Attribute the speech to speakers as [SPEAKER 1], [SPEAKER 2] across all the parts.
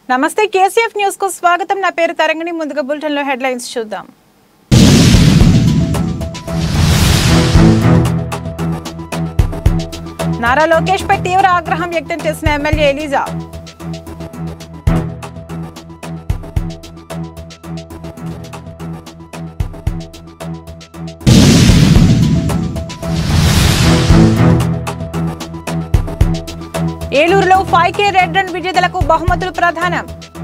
[SPEAKER 1] నమస్తే KCF news కు స్వాగతం నా పేరు తరంగిణి ముందుగా బులెటిన్ లో హెడ్లైన్స్ చూద్దాం నారా లోకేష్ పై తీవ్ర ఆగ్రహం వ్యక్తం చేసిన ఎమ్మెల్యే ఎలీజా ఏలూరులో ఫైవ్ కే రెడ్ రన్ విజేతలకు బహుమతులు ప్రధానం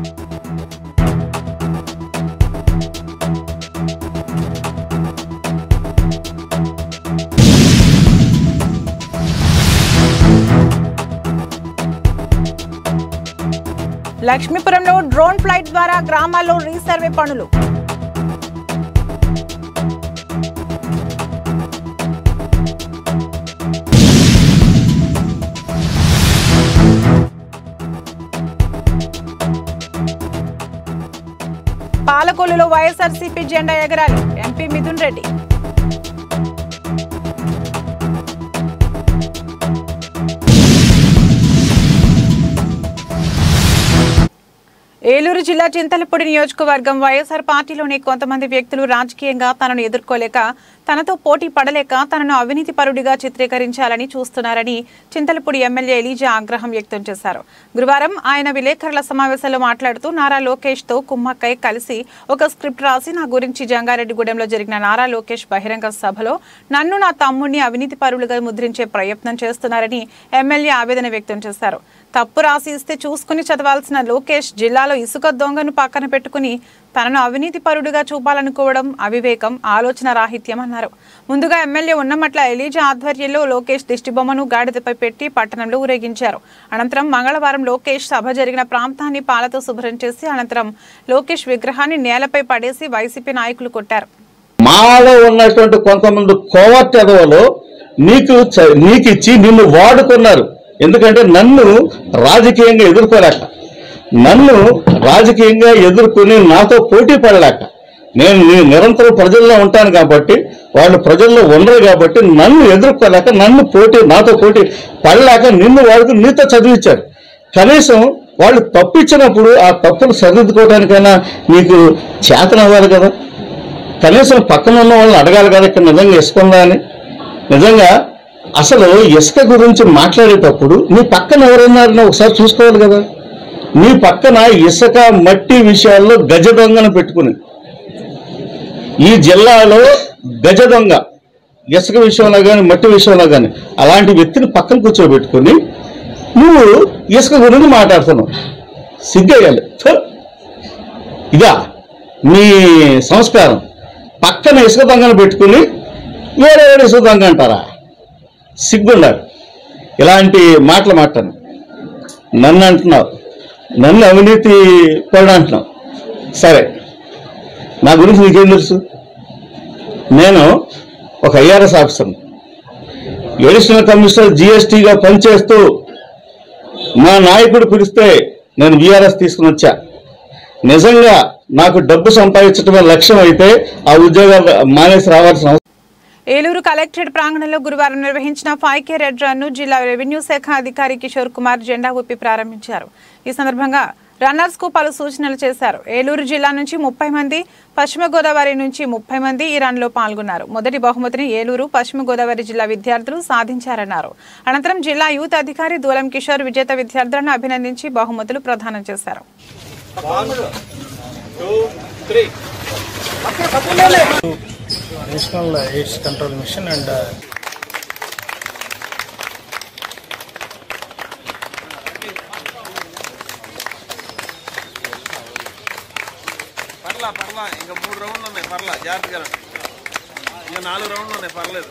[SPEAKER 1] లక్ష్మీపురంలో డ్రోన్ ఫ్లైట్ ద్వారా గ్రామాల్లో రీసర్వే పనులు పాలకొల్లులో వైఎస్ఆర్సీపీ జెండా ఎగరాలి ఎంపీ మిథున్ రెడ్డి ఏలూరు జిల్లా చింతలపూడి నియోజకవర్గం వైఎస్ఆర్ పార్టీలోని కొంతమంది వ్యక్తులు రాజకీయంగా తనను ఎదుర్కోలేక తనతో పోటీ పడలేక తనను అవినీతి పరుడిగా చిత్రీకరించాలని చూస్తున్నారని చింతలపూడి ఎమ్మెల్యే ఎలీజా ఆగ్రహం వ్యక్తం చేశారు గురువారం ఆయన విలేకరుల సమావేశంలో మాట్లాడుతూ నారా లోకేష్ తో కుమ్మక్కై కలిసి ఒక స్క్రిప్ట్ రాసి నా గురించి జంగారెడ్డిగూడెంలో జరిగిన నారా లోకేష్ బహిరంగ సభలో నన్ను నా తమ్ముడిని అవినీతి పరులుగా ముద్రించే ప్రయత్నం చేస్తున్నారని ఎమ్మెల్యే ఆవేదన వ్యక్తం చేశారు తప్పు రాసి ఇస్తే చూసుకుని చదవాల్సిన లోకేష్ జిల్లాలో ఇసుక దొంగను పక్కన పెట్టుకుని తనను అవినీతి పరుడుగా చూపాలనుకోవడం అవివేకం ఆలోచన రాహిత్యం అన్నారు ముందుగా ఎమ్మెల్యే ఉన్నమట్ల ఎలీజా ఆధ్వర్యంలో లోకేష్ దిష్టిబొమ్మను గాడిదపై పెట్టి పట్టణంలో ఊరేగించారు అనంతరం మంగళవారం లోకేష్ సభ జరిగిన ప్రాంతాన్ని పాలతో శుభ్రం చేసి అనంతరం లోకేష్ విగ్రహాన్ని నేలపై పడేసి వైసీపీ నాయకులు కొట్టారు
[SPEAKER 2] మాలో ఉన్నటువంటి కొంతమంది కోవర్ట్ ఎదవలు నీకు చ- నీకు ఇచ్చి నిన్ను వాడుకున్నారు ఎందుకంటే నన్ను రాజకీయంగా ఎదుర్కోలేక నన్ను రాజకీయంగా ఎదుర్కొని నాతో పోటీ పడలేక నేను ని- నిరంతరం ప్రజల్లో ఉంటాను కాబట్టి వాళ్ళు ప్రజల్లో ఉండరు కాబట్టి నన్ను ఎదుర్కోలేక నన్ను పోటీ నాతో పోటీ పడలేక నిన్ను వాడుకుని నీతో చదివించారు కనీసం వాళ్ళు తప్పిచ్చినప్పుడు ఆ తప్పులు సరిదిద్దుకోవడానికైనా నీకు చేతన అవ్వాలి కదా కనీసం పక్కన ఉన్న వాళ్ళని అడగాలి కదా ఇక్కడ నిజంగా ఇసుక ఉందా అని నిజంగా అసలు ఇసుక గురించి మాట్లాడేటప్పుడు నీ పక్కన ఎవరున్నారని ఒకసారి చూసుకోవాలి కదా నీ పక్కన ఇసుక మట్టి విషయాల్లో గజ దొంగను పెట్టుకుని ఈ జిల్లాలో గజ దొంగ ఇసుక విషయంలో కానీ మట్టి విషయంలో కానీ అలాంటి వ్యక్తిని పక్కన కూర్చోబెట్టుకుని నువ్వు ఇసుక గురించి మాట్లాడుతున్నావు సిగ్గేయాలి థు. ఇదా మీ సంస్కారం పక్కన ఇసుక దొంగను పెట్టుకుని వేరే వేరే ఇసుక దొంగ అంటారా సిగ్గుండాలి ఇలాంటి మాటలు మాట్లాడు నన్ను అంటున్నావు నన్ను అవినీతి పరుడు అంటున్నావు సరే నా గురించి నీకేం తెలుసు నేను ఒక ఐఆర్ఎస్ ఆఫీసర్ని ఎడిషనల్ కమిషనర్ జిఎస్టీగా పనిచేస్తూ మా నాయకుడు పిలిస్తే నేను విఆర్ఎస్ తీసుకుని వచ్చా నిజంగా నాకు డబ్బు సంపాదించడమే లక్ష్యం అయితే ఆ ఉద్యోగాలు మానేసి రావాల్సిన అవసరం
[SPEAKER 1] ఏలూరు కలెక్టరేట్ ప్రాంగణంలో గురువారం నిర్వహించిన ఫైవ్ కే రెడ్ రన్ ను జిల్లా రెవెన్యూ శాఖ అధికారి కిషోర్ కుమార్ జెండా ఊపి ప్రారంభించారు ఈ సందర్భంగా రన్నర్స్ కు పలు సూచనలు చేశారు ఏలూరు జిల్లా నుంచి ముప్పై మంది పశ్చిమ గోదావరి నుంచి ముప్పై మంది ఈ రన్ లో పాల్గొన్నారు మొదటి బహుమతిని ఏలూరు పశ్చిమ గోదావరి జిల్లా విద్యార్థులు సాధించారన్నారు అనంతరం జిల్లా యూత్ అధికారి దూలం కిషోర్ విజేత విద్యార్థులను అభినందించి బహుమతులు ప్రదానం చేశారు
[SPEAKER 3] National AIDS Control Mission and uh,
[SPEAKER 4] పర్లా పర్లా ఇంకా మూడు రౌండ్లు ఉన్నాయి పర్లా జాగ్రత్తగా రండి. ఇంకా నాలుగు రౌండ్లు ఉన్నాయి పర్లేదు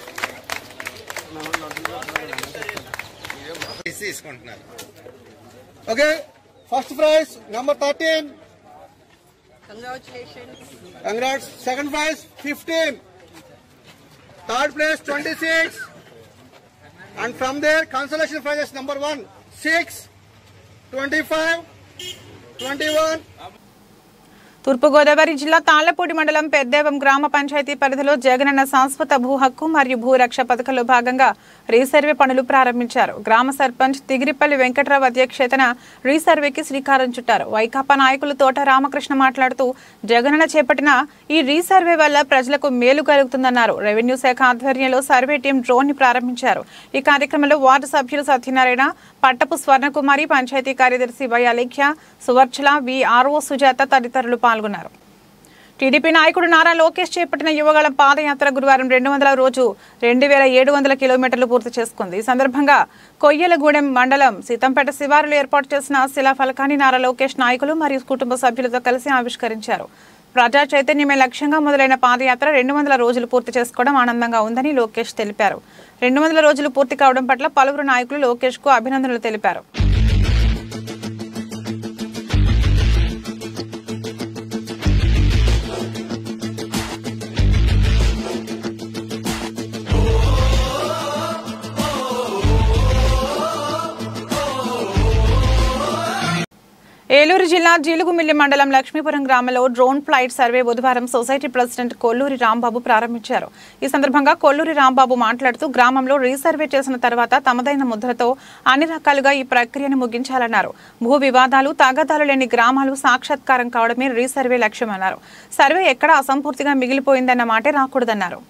[SPEAKER 5] Okay, first prize number 13.
[SPEAKER 6] Congratulations.
[SPEAKER 5] Congrats. Second prize 15. Third place 26. And from there consolation prizes number 1 6, 25, 21,
[SPEAKER 1] తూర్పుగోదావరి జిల్లా తాళ్లపూడి మండలం పెద్దేవం గ్రామ పంచాయతీ పరిధిలో జగనన్న శాశ్వత భూ హక్కు మరియు భూరక్ష పథకంలో భాగంగా రీసర్వే పనులు ప్రారంభించారు గ్రామ సర్పంచ్ తిగిరిపల్లి వెంకట్రావు అధ్యక్షతన రీసర్వేకి శ్రీకారం చుట్టారు వైకాపా నాయకులు తోట రామకృష్ణ మాట్లాడుతూ జగనన్న చేపట్టిన ఈ రీసర్వే వల్ల ప్రజలకు మేలు కలుగుతుందన్నారు రెవెన్యూ శాఖ ఆధ్వర్యంలో సర్వే టీం డ్రోన్ ని ప్రారంభించారు ఈ కార్యక్రమంలో వార్డు సభ్యులు సత్యనారాయణ పట్టపు స్వర్ణకుమారి పంచాయతీ కార్యదర్శి Y Alekhya Suvarchala V R O Sujatha తదితరులు పాల్గొన్నారు టీడీపీ నాయకుడు నారా లోకేష్ చేపట్టిన యువగళం పాదయాత్ర గురువారం రెండు వందల రోజు రెండు వేల ఏడు వందల కిలోమీటర్లు పూర్తి చేసుకుంది ఈ సందర్భంగా కొయ్యలగూడెం మండలం సీతంపేట శివారులో ఏర్పాటు చేసిన శిలాఫలకాన్ని నారా లోకేష్ నాయకులు మరియు కుటుంబ సభ్యులతో కలిసి ఆవిష్కరించారు ప్రజా చైతన్యమే లక్ష్యంగా మొదలైన పాదయాత్ర రెండు వందల రోజులు పూర్తి చేసుకోవడం ఆనందంగా ఉందని లోకేష్ తెలిపారు రెండు వందల రోజులు పూర్తి కావడం పట్ల పలువురు నాయకులు లోకేష్ కు అభినందనలు తెలిపారు ఏలూరు జిల్లా జీలుగుమిల్లి మండలం లక్ష్మీపురం గ్రామంలో డ్రోన్ ఫ్లైట్ సర్వే బుధవారం సొసైటీ ప్రెసిడెంట్ కొల్లూరి రాంబాబు ప్రారంభించారు ఈ సందర్భంగా కొల్లూరి రాంబాబు మాట్లాడుతూ గ్రామంలో రీసర్వే చేసిన తర్వాత తమదైన ముద్రతో అన్ని రకాలుగా ఈ ప్రక్రియను ముగించాలన్నారు భూ వివాదాలు తగాదాలు లేని గ్రామాలు సాక్షాత్కారం కావడమే రీసర్వే లక్ష్యమన్నారు సర్వే ఎక్కడా అసంపూర్తిగా మిగిలిపోయిందన్న మాటే రాకూడదన్నారు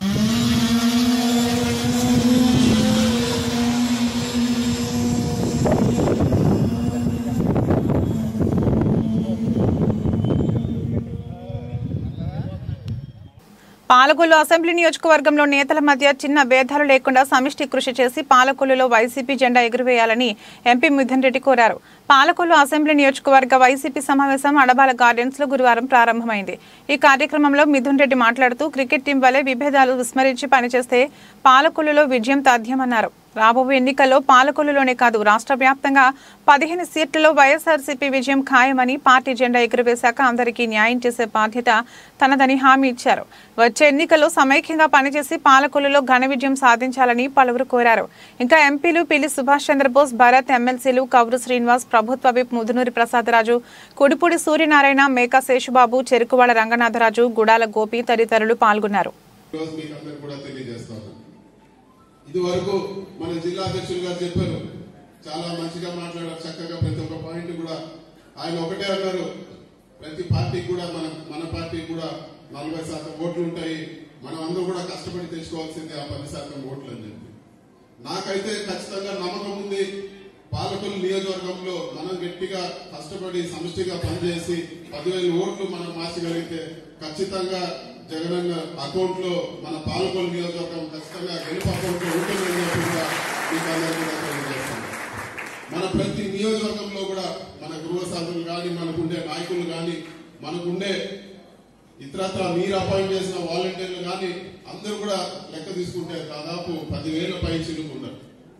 [SPEAKER 1] పాలకొల్లు అసెంబ్లీ నియోజకవర్గంలో నేతల మధ్య చిన్న భేదాలు లేకుండా సమిష్టి కృషి చేసి పాలకొల్లులో వైసీపీ జెండా ఎగురవేయాలని ఎంపీ మిథున్ రెడ్డి కోరారు పాలకొల్లు అసెంబ్లీ నియోజకవర్గ వైసీపీ సమావేశం అడబాల గార్డెన్స్ లో గురువారం ప్రారంభమైంది ఈ కార్యక్రమంలో మిథున్ రెడ్డి మాట్లాడుతూ క్రికెట్ టీం వలె విభేదాలు విస్మరించి పనిచేస్తే పాలకొల్లులో విజయం తథ్యమన్నారు రాబోయే ఎన్నికల్లో పాలకొల్లులోనే కాదు రాష్ట్ర వ్యాప్తంగా పదిహేను సీట్లలో వైఎస్ఆర్సీపీ విజయం ఖాయమని పార్టీ జెండా ఎగురవేశాక అందరికీ న్యాయం చేసే బాధ్యత తనదని హామీ ఇచ్చారు వచ్చే ఎన్నికల్లో సమైక్యంగా పనిచేసి పాలకొల్లులో ఘన విజయం సాధించాలని పలువురు కోరారు ఇంకా ఎంపీలు పిల్లి సుభాష్ చంద్రబోస్ భరత్ ఎమ్మెల్సీలు కౌరు శ్రీనివాస్ ప్రభుత్వ విప్ ముదునూరి ప్రసాదరాజు కుడిపూడి సూర్యనారాయణ మేకా శేషుబాబు చెరుకువాడ రంగనాథరాజు గుడాల గోపి తదితరులు పాల్గొన్నారు
[SPEAKER 6] ఈరోజు మీకు అందరు కూడా తెలియజేస్తాను ఇది వరకు మన జిల్లా అధ్యక్షులు గారు చెప్పారు చాలా మంచిగా మాట్లాడారు చక్కగా ప్రతి ఒక్క పాయింట్ కూడా ఆయన ఒకటే అన్నారు ప్రతి పార్టీకి కూడా మన మన పార్టీకి కూడా నలభై శాతం ఓట్లు ఉంటాయి మనం అందరూ కూడా కష్టపడి తెచ్చుకోవాల్సింది ఆ పది శాతం ఓట్లు అని చెప్పి నాకైతే ఖచ్చితంగా నమ్మకం ఉంది పాలకొల్లు నియోజకవర్గంలో మనం గట్టిగా కష్టపడి సమిష్టిగా పనిచేసి పదివేల ఓట్లు మనం మార్చగలిగితే ఖచ్చితంగా జగనన్న అకౌంట్ లో మన పాలకొల్లు నియోజకవర్గం ఖచ్చితంగా గెలుపు అకౌంట్ లో ఉంటుందని చెప్పి కూడా మీకు అందరికీ కూడా తెలియజేస్తాను మన ప్రతి నియోజకవర్గంలో కూడా మన గృహ సాధులు కానీ మనకుండే నాయకులు కానీ మనకుండే ఇతరత్ర మీరు అపాయింట్ చేసిన వాలంటీర్లు కానీ అందరూ కూడా లెక్క తీసుకుంటే దాదాపు పదివేల పై చిలుకున్నారు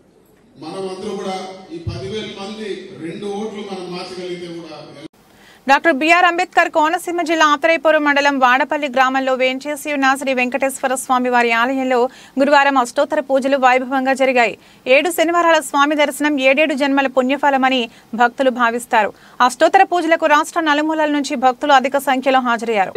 [SPEAKER 6] మనం అందరూ కూడా ఈ పదివేల మంది రెండు ఓట్లు మనం మార్చగలిగితే కూడా
[SPEAKER 1] డాక్టర్ బిఆర్ అంబేద్కర్ కోనసీమ జిల్లా ఆత్రేయపురం మండలం వాడపల్లి గ్రామంలో వేంచేసి ఉన్న శ్రీ వెంకటేశ్వర స్వామి వారి ఆలయంలో గురువారం అష్టోత్తర పూజలు వైభవంగా జరిగాయి ఏడు శనివారాల స్వామి దర్శనం ఏడేడు జన్మల పుణ్యఫలమని భక్తులు భావిస్తారు అష్టోత్తర పూజలకు రాష్ట్ర నలుమూలల నుంచి భక్తులు అధిక సంఖ్యలో హాజరయ్యారు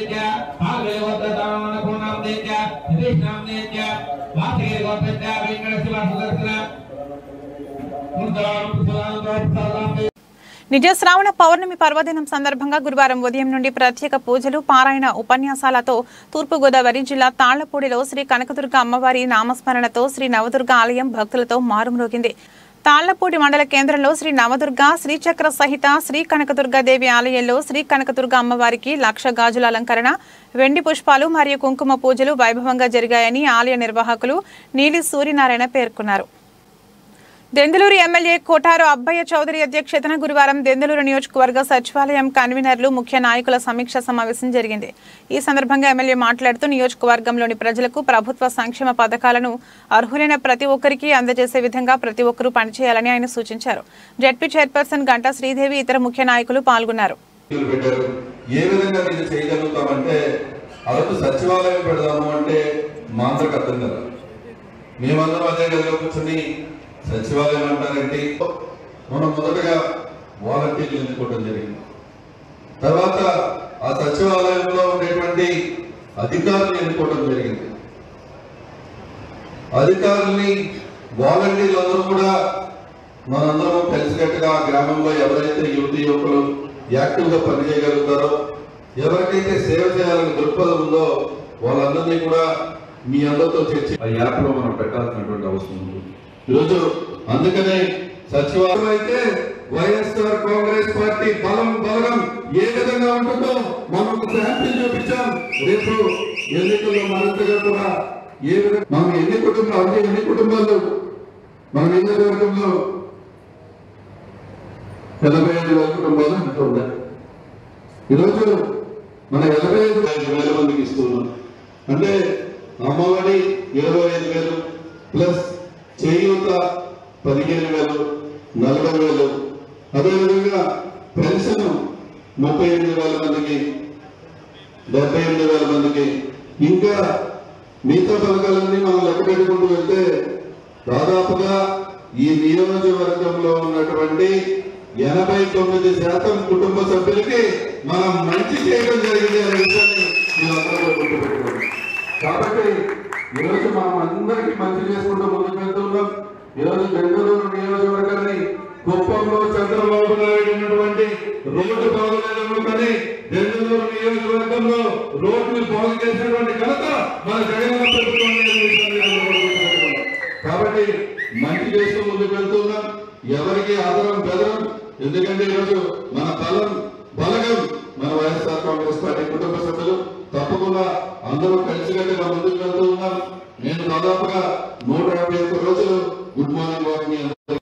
[SPEAKER 1] నిజ శ్రావణ పౌర్ణమి పర్వదినం సందర్భంగా గురువారం ఉదయం నుండి ప్రత్యేక పూజలు పారాయణ ఉపన్యాసాలతో తూర్పుగోదావరి జిల్లా తాళ్లపూడిలో శ్రీ కనకదుర్గ అమ్మవారి నామస్మరణతో శ్రీ నవదుర్గ ఆలయం భక్తులతో మారుమ్రోగింది తాళ్లపూడి మండల కేంద్రంలో శ్రీ నవదుర్గ శ్రీచక్ర సహిత శ్రీ కనకదుర్గ దేవి ఆలయంలో శ్రీ కనకదుర్గ అమ్మవారికి లక్ష గాజుల అలంకరణ వెండి పుష్పాలు మరియు కుంకుమ పూజలు వైభవంగా జరిగాయని ఆలయ నిర్వాహకులు నీలి సూర్యనారాయణ పేర్కొన్నారు దెందులూరు ఎమ్మెల్యే కోటారు అబ్బయ్య చౌదరి అధ్యక్షతన గురువారం దెందులూరు నియోజకవర్గ సచివాలయం కన్వీనర్లు ముఖ్య నాయకుల సమీక్ష సమావేశం జరిగింది ఈ సందర్భంగా ఎమ్మెల్యే మాట్లాడుతూ నియోజకవర్గంలోని ప్రజలకు ప్రభుత్వ సంక్షేమ పథకాలను అర్హులైన ప్రతి ఒక్కరికి అందజేసే విధంగా ప్రతి ఒక్కరూ పనిచేయాలని ఆయన సూచించారు జడ్పీ చైర్పర్సన్ గంటా శ్రీదేవి ఇతర ముఖ్య నాయకులు పాల్గొన్నారు
[SPEAKER 7] మీటింగులు పెట్టారు ఏ విధంగా దీన్ని చేయగలుగుతామంటే ఆ రోజు సచివాలయం పెడదాము అంటే మా అందరికి అర్థం కదా మేమందరం అదే గదిలో కూర్చొని సచివాలయం అంటారేంటి మనం మొదటగా వాలంటీర్లు ఎన్నుకోవడం జరిగింది తర్వాత ఆ సచివాలయంలో ఉండేటువంటి అధికారులు ఎన్నుకోవడం జరిగింది అధికారుల్ని వాలంటీర్లందరూ కూడా మనందరం కలిసికట్టుగా ఆ గ్రామంలో ఎవరైతే యువతి యువకులు యాక్టివ్ గా పనిచేయగలుగుతారో ఎవరికైతే సేవ చేయాలని దృక్పథం ఉందో వాళ్ళందరినీ కూడా మీ అందరితో చర్చ ఆ యాప్ లో మనం పెట్టాల్సినటువంటి అవసరం ఉంది ఈరోజు అందుకనే సచివాలయం అయితే వైఎస్ఆర్ కాంగ్రెస్ పార్టీ బలం బలగం ఏ విధంగా ఉంటుందో మనం ఒక శాంపిల్ చూపించాం రేపు ఎన్నికల్లో మరింతగా కూడా ఏ విధంగా మనం ఎన్ని కుటుంబాలు అంటే ఎన్ని కుటుంబాలు మన నియోజకవర్గంలో ఎనభై ఐదు వేల కుటుంబాలు ఎంత ఉన్నాయి ఈరోజు మన ఎనభై ఐదు ఐదు వేల మందికి ఇస్తున్నాం అంటే అమ్మఒడి ఇరవై ఐదు వేలు ప్లస్ చేయూత పదిహేను వేలు నలభై వేలు అదేవిధంగా పెన్షన్ ముప్పై ఎనిమిది వేల మందికి డెబ్బై ఎనిమిది వేల మందికి ఇంకా మిగతా పథకాలన్నీ మనం లెక్క పెట్టుకుంటూ వెళ్తే దాదాపుగా ఈ నియోజకవర్గంలో ఉన్నటువంటి ఎనభై తొమ్మిది శాతం కుటుంబ సభ్యులకి మనం మంచి చేయడం జరిగింది అనే విషయాన్ని మీరందరూ కూడా గుర్తుపెట్టుకోండి కాబట్టి ఈరోజు మనం అందరికీ మంచి చేసుకుంటూ ముందుకు వెళ్తున్నాం ఈరోజు బెంగళూరు నియోజకవర్గాన్ని కుప్పంలో చంద్రబాబు నాయుడు ఉన్నటువంటి రోడ్డు బాగులేదను కానీ బెంగళూరు నియోజకవర్గంలో రోడ్లు బాగు చేసినటువంటి ఘనత మన జగన్ ప్రభుత్వం కాబట్టి మంచి చేస్తూ ముందుకు వెళ్తున్నాం ఎవరికి ఆదరం బెదరం ఎందుకంటే ఈరోజు మన బలం బలగం మన వైఎస్ఆర్ కాంగ్రెస్ పార్టీ కుటుంబ సభ్యులు తప్పకుండా అందరూ కలిసికట్టుగా ముందుకు వెళ్తూ ఉన్నాం నేను దాదాపుగా నూట యాభై ఒక్క రోజులు గుడ్ మార్నింగ్ వాక్ మీ అందరికీ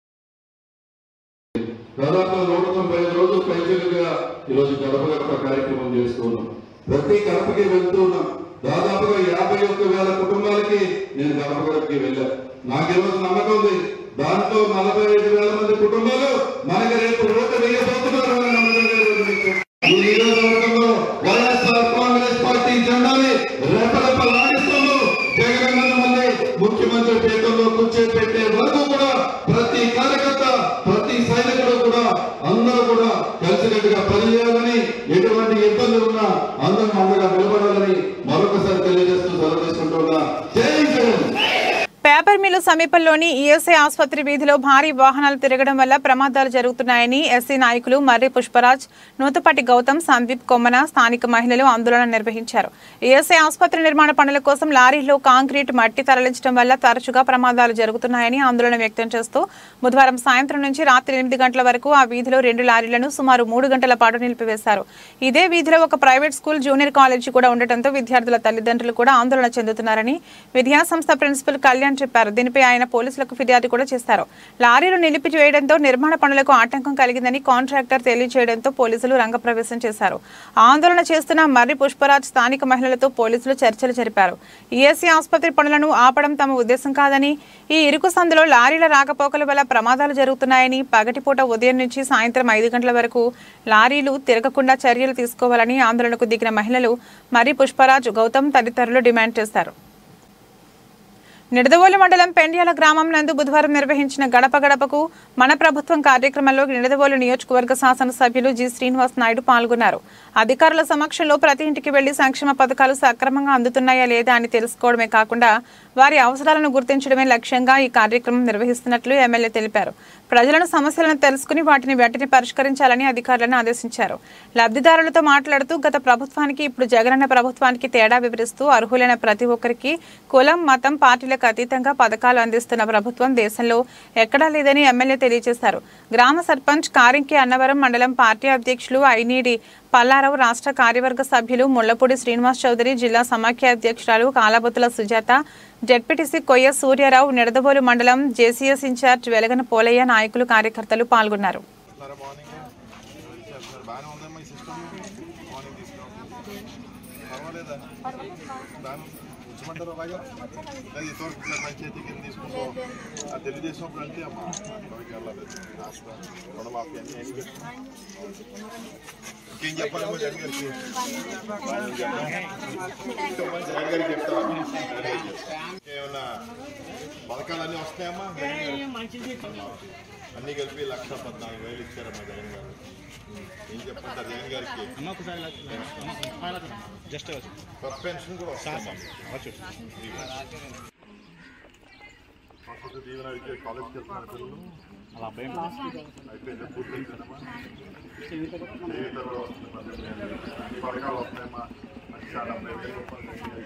[SPEAKER 7] దాదాపు నూట తొంభై ఐదు రోజులు పైచలుగా ఈరోజు గడప గడప కార్యక్రమం చేస్తున్నాం ప్రతి గడపకి వెళ్తూ ఉన్నాం దాదాపుగా యాభై ఒక్క వేల కుటుంబాలకి నేను గడప గడపకి వెళ్ళాను నాకు ఈరోజు నమ్మకం ఉంది దాంట్లో నలభై ఐదు వేల మంది కుటుంబాలు మనకి రేపు ఓటు వేయబోతున్నారు అనే నమ్మకంగా ఈరోజు మీకు ఈ నియోజకవర్గంలో వైఎస్ఆర్ కాంగ్రెస్ పార్టీ జెండాని రెపరెపలాడిస్తాము జగన్ మళ్ళీ ముఖ్యమంత్రి పీఠంలో కూర్చోబెట్టే వరకు కూడా ప్రతి కార్యకర్త ప్రతి సైనికుడు కూడా అందరూ కూడా కలిసికట్టుగా పనిచేయాలని ఎటువంటి ఇబ్బందులు ఉన్నా అందరూ అండగా నిలబడాలని మరొకసారి తెలియజేస్తూ సెలవు తీసుకుంటున్నా జై జగన్
[SPEAKER 1] పేపర్ మిల్లు సమీపంలోని ఈఎస్ఐ ఆసుపత్రి వీధిలో భారీ వాహనాలు తిరగడం వల్ల ప్రమాదాలు జరుగుతున్నాయని ఎస్సీ నాయకులు మర్రి పుష్పరాజ్ నూతపాటి గౌతమ్ సందీప్ కొమ్మన స్థానిక మహిళలు ఆందోళన నిర్వహించారు ఈఎస్ఐ ఆసుపత్రి నిర్మాణ పనుల కోసం లారీల్లో కాంక్రీట్ మట్టి తరలించడం వల్ల తరచుగా ప్రమాదాలు జరుగుతున్నాయని ఆందోళన వ్యక్తం చేస్తూ బుధవారం సాయంత్రం నుంచి రాత్రి ఎనిమిది గంటల వరకు ఆ వీధిలో రెండు లారీలను సుమారు మూడు గంటల పాటు నిలిపివేశారు ఇదే వీధిలో ఒక ప్రైవేట్ స్కూల్ జూనియర్ కాలేజీ కూడా ఉండటంతో విద్యార్థుల తల్లిదండ్రులు కూడా ఆందోళన చెందుతున్నారని విద్యాసంస్థ ప్రిన్సిపల్ కళ్యాణ్ చెప్పారు దీనిపై ఆయన పోలీసులకు ఫిర్యాదు కూడా చేశారు లారీలు నిలిపివేయడంతో నిర్మాణ పనులకు ఆటంకం కలిగిందని కాంట్రాక్టర్ తెలియజేయడంతో పోలీసులు రంగప్రవేశం చేశారు ఆందోళన చేస్తున్న మర్రి పుష్పరాజ్ స్థానిక మహిళలతో పోలీసులు చర్చలు జరిపారు ఈఎస్సీ ఆసుపత్రి పనులను ఆపడం తమ ఉద్దేశం కాదని ఈ ఇరుకు సందులో లారీల రాకపోకల వల్ల ప్రమాదాలు జరుగుతున్నాయని పగటిపూట ఉదయం నుంచి సాయంత్రం ఐదు గంటల వరకు లారీలు తిరగకుండా చర్యలు తీసుకోవాలని ఆందోళనకు దిగిన మహిళలు మర్రి పుష్పరాజ్ గౌతమ్ తదితరులు డిమాండ్ చేశారు నిడదవోలు మండలం పెండ్యాల గ్రామం నందు బుధవారం నిర్వహించిన గడప గడపకు మన ప్రభుత్వం కార్యక్రమంలో నిడదవోలు నియోజకవర్గ శాసనసభ్యులు జి శ్రీనివాస్ నాయుడు పాల్గొన్నారు అధికారుల సమక్షంలో ప్రతి ఇంటికి వెళ్లి సంక్షేమ పథకాలు సక్రమంగా అందుతున్నాయా లేదా అని తెలుసుకోవడమే కాకుండా వారి అవసరాలను గుర్తించడమే లక్ష్యంగా ఈ కార్యక్రమం నిర్వహిస్తున్నట్లు ఎమ్మెల్యే తెలిపారు ప్రజలను సమస్యలను తెలుసుకుని వాటిని వెంటనే పరిష్కరించాలని అధికారులను ఆదేశించారు లబ్ధిదారులతో మాట్లాడుతూ గత ప్రభుత్వానికి ఇప్పుడు జగనన్న ప్రభుత్వానికి తేడా వివరిస్తూ అర్హులైన ప్రతి ఒక్కరికి కులం మతం పార్టీలకు అతీతంగా పథకాలు అందిస్తున్న ప్రభుత్వం దేశంలో ఎక్కడా లేదని ఎమ్మెల్యే తెలియజేశారు గ్రామ సర్పంచ్ కారింకి అన్నవరం మండలం పార్టీ అధ్యక్షులు ఐనీడి పల్లారావు రాష్ట్ర కార్యవర్గ సభ్యులు ముళ్లపూడి శ్రీనివాస్ చౌదరి జిల్లా సమాఖ్య అధ్యక్షురాలు కాలాబొత్తుల సుజాత జడ్పీటీసీ కొయ్య సూర్యారావు నిడదవోలు మండలం జేసీఎస్ ఇన్ఛార్జ్ వెలగన పోలయ్య నాయకులు కార్యకర్తలు పాల్గొన్నారు
[SPEAKER 8] బాగానే ఉందమ్మా ఈ సిస్టమ్ మార్నింగ్ తీసుకున్నాం పర్వాలేదా బాగానే ఉంచమంటారా బాగా అది ఇంతవరకు ఇట్లా పంచాయతీ కింద తీసుకుంటూ ఆ తెలుగుదేశం అప్పుడు అంటే అమ్మా ఇంతవరకు వెళ్ళలేదు రాష్ట్ర రుణమాఫీ అన్ని అన్ని పెట్టుకున్నాం. ఇంకేం చెప్పాలమ్మా జగన్ గారికి ఇంకా మంచి జగన్ గారికి చెప్తావా ఏమన్నా పథకాలు అన్నీ వస్తాయమ్మా జగన్ గారు అన్నీ కలిపి లక్ష పద్నాలుగు వేలు ఇచ్చారమ్మా జగన్ గారు ఏం చెప్పంటారు జగన్ గారికి
[SPEAKER 3] జస్ట్
[SPEAKER 8] సస్పెన్షన్ కూడా వస్తుంది కాకపోతే దీవెన అయితే కాలేజ్కి వెళ్తున్నారు పిల్లలు
[SPEAKER 3] అలా భయం
[SPEAKER 8] అయిపోయింది పూర్తి అయిపోయిందమ్మా జీవితంలో అన్ని పథకాలు వస్తున్నాయమ్మా మంచి చాలా వేల రూపాయలు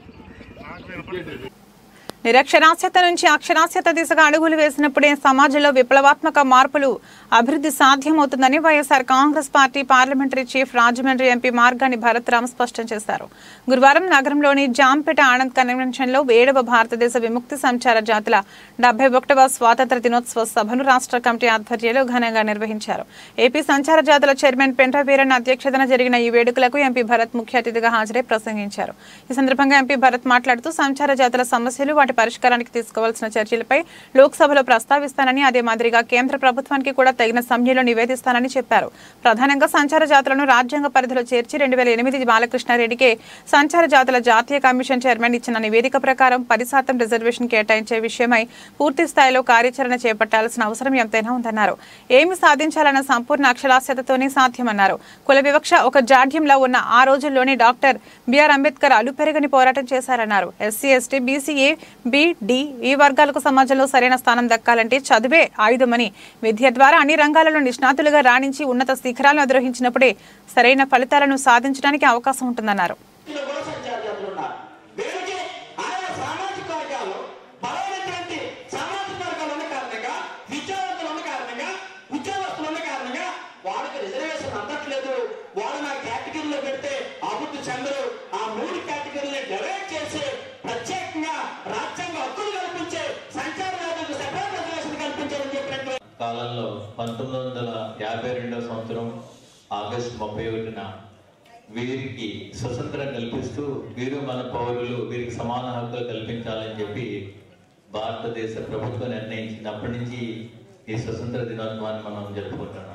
[SPEAKER 8] ఇచ్చారు
[SPEAKER 1] నిరక్షరాస్యత నుంచి అక్షరాస్యత దిశగా అడుగులు వేసినప్పుడే సమాజంలో విప్లవాత్మక మార్పులు అభివృద్ధి సాధ్యమవుతుందని YSR Congress party parliamentary chief Rajahmundry MP Margani Bharatram స్పష్టం చేశారు గురువారం నగరంలోని జాంపేట ఆనంద్ కన్వెన్షన్ లో ఏడవ భారతదేశ విముక్తి సంచార జాతుల డెబ్బై ఒకటవ స్వాతంత్ర దినోత్సవ సభను రాష్ట్ర కమిటీ ఆధ్వర్యంలో ఘనంగా నిర్వహించారు ఏపీ సంచార జాతుల చైర్మన్ పెంట వీరన్ అధ్యక్షతన జరిగిన ఈ వేడుకలకు ఎంపీ భరత్ ముఖ్య అతిథిగా హాజరై ప్రసంగించారు ఈ సందర్భంగా ఎంపీ భరత్ మాట్లాడుతూ సంచార జాతుల సమస్యలు వాటి పరిష్కారానికి తీసుకోవాల్సిన చర్యలపై లోక్సభలో ప్రస్తావిస్తానని అదే మాదిరిగా కేంద్ర ప్రభుత్వానికి కూడా తగిన సమయంలో నివేదిస్తానని చెప్పారు ప్రధానంగా సంచార జాతులను రాజ్యాంగ పరిధిలో చేర్చి రెండు వేల ఎనిమిది బాలకృష్ణారెడ్డికే సంచార జాతుల జాతీయ కమిషన్ చైర్మన్ ఇచ్చిన నివేదిక ప్రకారం పది శాతం రిజర్వేషన్ కేటాయించే విషయమై పూర్తి స్థాయిలో కార్యాచరణ చేపట్టాల్సిన అవసరం ఎంతైనా ఉందన్నారు ఏమి సాధించాలన్న సంపూర్ణ అక్షరాస్యతతోనే సాధ్యమన్నారు కుల వివక్ష ఒక జాడ్యంలో ఉన్న ఆ రోజుల్లోనే డాక్టర్ బిఆర్ అంబేద్కర్ అలుపెరగని పోరాటం చేశారన్నారు SC ST BC A B D E వర్గాలకు సమాజంలో సరైన స్థానం దక్కాలంటే చదువే ఆయుధమని విద్య ద్వారా అన్ని రంగాలలో నిష్ణాతులుగా రాణించి ఉన్నత శిఖరాలను అధిరోహించినప్పుడే సరైన ఫలితాలను సాధించడానికి అవకాశం ఉంటుందన్నారు
[SPEAKER 9] ఇందులో కూడా సంచార జాతులు ఉన్నారు వీరికి ఆయా సామాజిక వర్గాల్లో బలమైనటువంటి సామాజిక వర్గాలు ఉన్న కారణంగా విద్యావంతులు ఉన్న కారణంగా ఉద్యోగస్తులు ఉన్న కారణంగా వాళ్ళకి రిజర్వేషన్ అందట్లేదు వాళ్ళు నా కేటగిరీలో పెడితే అభివృద్ధి చెందరు ఆ మూడు కేటగిరీని డివైడ్ చేసి ప్రత్యేకంగా రాజ్యాంగ హక్కులు కల్పించే సంచార జాతులకు సెపరేట్ రిజర్వేషన్ కల్పించాలని చెప్పినట్టు
[SPEAKER 10] కాలంలో పంతొమ్మిది వందల యాభై రెండవ సంవత్సరం ఆగస్టు ముప్పై ఒకటిన వీరికి స్వతంత్రం కల్పిస్తూ వీరు మన పౌరులు వీరికి సమాన హక్కులు కల్పించాలని చెప్పి భారతదేశ ప్రభుత్వం నిర్ణయించినప్పటి నుంచి ఈ స్వతంత్ర దినోత్సవాన్ని మనం జరుపుకుంటున్నాం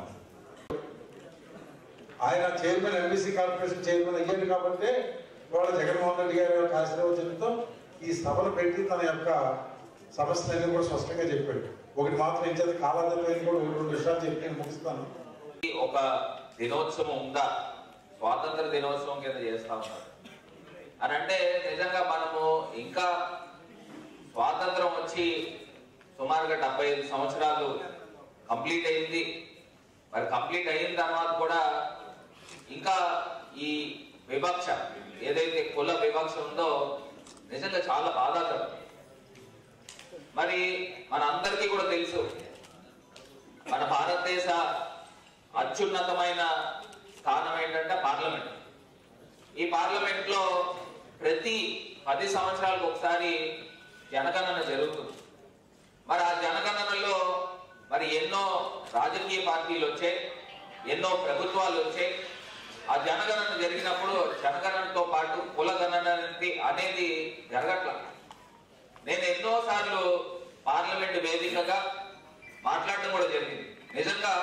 [SPEAKER 11] ఆయన చైర్మన్ ఎంబీసీ కార్పొరేషన్ చైర్మన్ అయ్యాడు కాబట్టి ఇవాళ జగన్మోహన్ రెడ్డి గారి యొక్క ఆశీర్వచనంతో ఈ సభను పెట్టి తన యొక్క సమస్యలన్నీ కూడా స్పష్టంగా చెప్పాడు ఒకటి మాత్రం ఏం చేత కాలాదైన కూడా ఒకటి రెండు విషయాలు చెప్పి నేను ముగిస్తాను
[SPEAKER 12] ఒక దినోత్సవం ఉందా స్వాతంత్ర దినోత్సవం కింద చేస్తా ఉన్నారు అని అంటే నిజంగా మనము ఇంకా స్వాతంత్రం వచ్చి సుమారుగా డెబ్బై ఐదు సంవత్సరాలు కంప్లీట్ అయింది మరి కంప్లీట్ అయిన తర్వాత కూడా ఇంకా ఈ వివక్ష ఏదైతే కుల వివక్ష ఉందో నిజంగా చాలా బాధాకరం మరి మనందరికీ కూడా తెలుసు మన భారతదేశ అత్యున్నతమైన స్థానం ఏంటంటే పార్లమెంట్ ఈ పార్లమెంట్ లో ప్రతి పది సంవత్సరాలకు ఒకసారి జనగణన జరుగుతుంది మరి ఆ జనగణనలో మరి ఎన్నో రాజకీయ పార్టీలు వచ్చాయి ఎన్నో ప్రభుత్వాలు వచ్చాయి ఆ జనగణన జరిగినప్పుడు జనగణనతో పాటు కుల గణన అనేది- అనేది జరగట్ల నేను ఎన్నో సార్లు పార్లమెంట్ వేదికగా మాట్లాడడం కూడా జరిగింది నిజంగా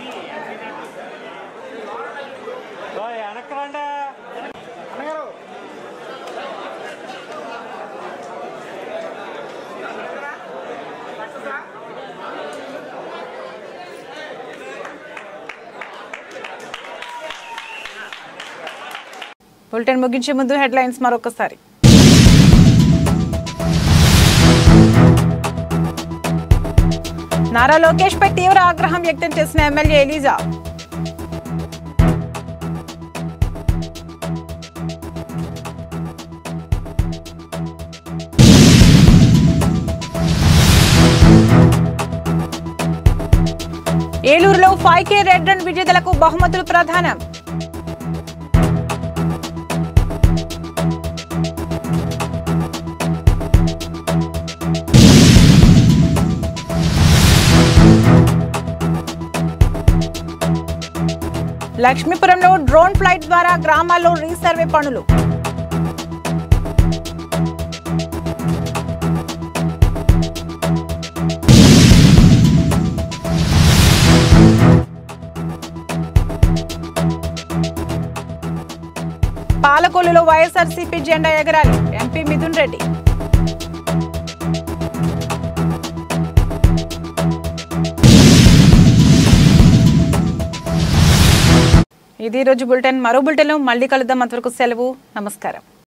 [SPEAKER 1] బులెటిన్ ముగించే ముందు హెడ్లైన్స్ మరొకసారి నారా లోకేష్ పై తీవ్ర ఆగ్రహం వ్యక్తం చేసిన ఎమ్మెల్యే ఎలీజా ఏలూరులో ఫైవ్ కే రెడ్ రన్ విజేతలకు బహుమతులు ప్రధానం లక్ష్మీపురంలో డ్రోన్ ఫ్లైట్ ద్వారా గ్రామాల్లో రీసర్వే పనులు పాలకొల్లులో వైఎస్ఆర్సీపీ జెండా ఎగరాలి ఎంపీ మిథున్ రెడ్డి ఇది ఈ రోజు బులెటిన్ మరో బులెటిన్లో మళ్ళీ కలుద్దాం అంతవరకు సెలవు నమస్కారం